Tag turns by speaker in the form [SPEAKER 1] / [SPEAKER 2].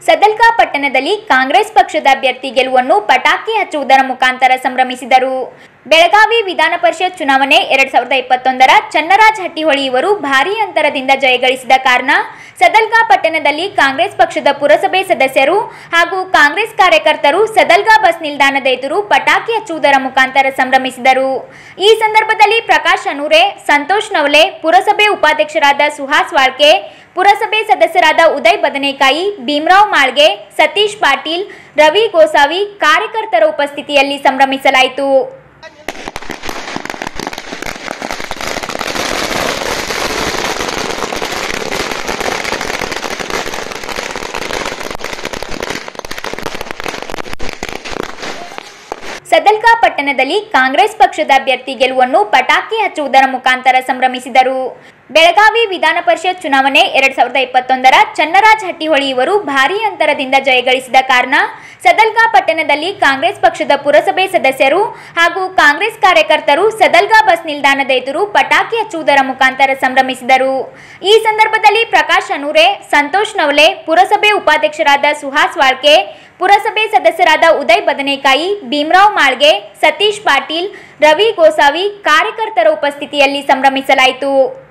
[SPEAKER 1] ಸದಲ್ಕಾ ಪಟ್ಟಣದಲ್ಲಿ ಕಾಂಗ್ರೆಸ್ ಪಕ್ಷದ ಅಭ್ಯರ್ಥಿ ಗೆಲುವನ್ನು ಪಟಾಕಿ ಹಚ್ಚುವುದರ ಮುಖಾಂತರ ಸಂಭ್ರಮಿಸಿದರು ಬೆಳಗಾವಿ ವಿಧಾನ ಪರಿಷತ್ ಚುನಾವಣೆ ಎರಡ್ ಸಾವಿರದ ಇಪ್ಪತ್ತೊಂದರ ಚನ್ನರಾಜ್ ಹಟ್ಟಿಹೊಳಿ ಇವರು ಭಾರೀ ಅಂತರದಿಂದ ಜಯಗಳಿಸಿದ ಕಾರಣ ಸದಲ್ಗಾ ಪಟ್ಟಣದಲ್ಲಿ ಕಾಂಗ್ರೆಸ್ ಪಕ್ಷದ ಪುರಸಭೆ ಸದಸ್ಯರು ಹಾಗೂ ಕಾಂಗ್ರೆಸ್ ಕಾರ್ಯಕರ್ತರು ಸದಲ್ಗಾ ಬಸ್ ನಿಲ್ದಾಣದ ಎದುರು ಪಟಾಕಿ ಹಚ್ಚುವುದರ ಮುಖಾಂತರ ಸಂಭ್ರಮಿಸಿದರು ಈ ಸಂದರ್ಭದಲ್ಲಿ ಪ್ರಕಾಶ್ ಅನೂರೆ ಸಂತೋಷ್ ನವಲೆ ಪುರಸಭೆ ಉಪಾಧ್ಯಕ್ಷರಾದ ಸುಹಾಸ್ ವಾಳ್ಕೆ ಪುರಸಭೆ ಸದಸ್ಯರಾದ ಉದಯ್ ಬದನೆಕಾಯಿ ಭೀಮರಾವ್ ಮಾಳ್ಗೆ ಸತೀಶ್ ಪಾಟೀಲ್ ರವಿ ಗೋಸಾವಿ ಕಾರ್ಯಕರ್ತರ ಉಪಸ್ಥಿತಿಯಲ್ಲಿ ಸಂಭ್ರಮಿಸಲಾಯಿತು ಸದಲ್ಕಾ ಪಟ್ಟಣದಲ್ಲಿ ಕಾಂಗ್ರೆಸ್ ಪಕ್ಷದ ಅಭ್ಯರ್ಥಿ ಗೆಲುವನ್ನು ಪಟಾಕಿ ಹಚ್ಚುವುದರ ಮುಖಾಂತರ ಸಂಭ್ರಮಿಸಿದರು ಬೆಳಗಾವಿ ವಿಧಾನ ಪರಿಷತ್ ಚುನಾವಣೆ ಎರಡ್ ಸಾವಿರದ ಇಪ್ಪತ್ತೊಂದರ ಚನ್ನರಾಜ್ ಹಟ್ಟಿಹೊಳಿ ಇವರು ಭಾರೀ ಅಂತರದಿಂದ ಜಯಗಳಿಸಿದ ಕಾರಣ ಸದಲ್ಗಾ ಪಟ್ಟಣದಲ್ಲಿ ಕಾಂಗ್ರೆಸ್ ಪಕ್ಷದ ಪುರಸಭೆ ಸದಸ್ಯರು ಹಾಗೂ ಕಾಂಗ್ರೆಸ್ ಕಾರ್ಯಕರ್ತರು ಸದಲ್ಗಾ ಬಸ್ ನಿಲ್ದಾಣದ ಎದುರು ಪಟಾಕಿ ಹಚ್ಚುವುದರ ಮುಖಾಂತರ ಸಂಭ್ರಮಿಸಿದರು ಈ ಸಂದರ್ಭದಲ್ಲಿ ಪ್ರಕಾಶ್ ಅನೂರೆ ಸಂತೋಷ್ ನವಲೆ ಪುರಸಭೆ ಉಪಾಧ್ಯಕ್ಷರಾದ ಸುಹಾಸ್ ವಾಳ್ಕೆ ಪುರಸಭೆ ಸದಸ್ಯರಾದ ಉದಯ್ ಬದನೆಕಾಯಿ ಭೀಮರಾವ್ ಮಾಳ್ಗೆ ಸತೀಶ್ ಪಾಟೀಲ್ ರವಿ ಗೋಸಾವಿ ಕಾರ್ಯಕರ್ತರ ಉಪಸ್ಥಿತಿಯಲ್ಲಿ ಸಂಭ್ರಮಿಸಲಾಯಿತು